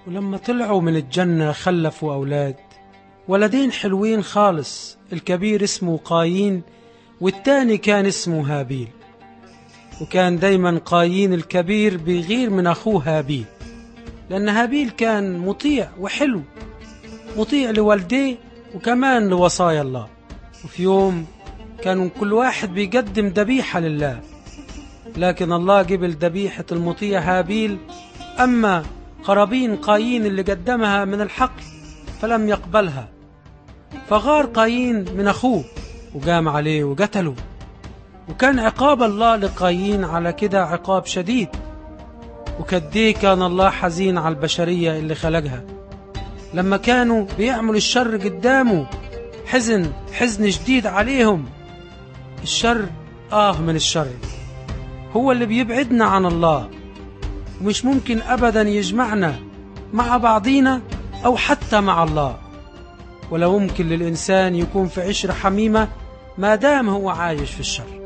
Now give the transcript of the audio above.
ولما طلعوا من الجنة خلفوا أولاد ولدين حلوين خالص الكبير اسمه قايين والتاني كان اسمه هابيل وكان دايما قايين الكبير بيغير من أخوه هابيل لأن هابيل كان مطيع وحلو مطيع لوالديه وكمان لوصايا الله وفي يوم كانوا كل واحد بيقدم ذبيحة لله لكن الله قبل ذبيحة المطيع هابيل أما قرابين قايين اللي قدمها من الحقل فلم يقبلها فغار قايين من أخوه وقام عليه وقتله وكان عقاب الله لقايين على كده عقاب شديد وكديه كان الله حزين على البشرية اللي خلقها لما كانوا بيعملوا الشر قدامه حزن حزن شديد عليهم الشر آه من الشر هو اللي بيبعدنا عن الله ومش ممكن أبدا يجمعنا مع بعضينا أو حتى مع الله ولا ممكن للإنسان يكون في عشرة حميمة ما دام هو عايش في الشر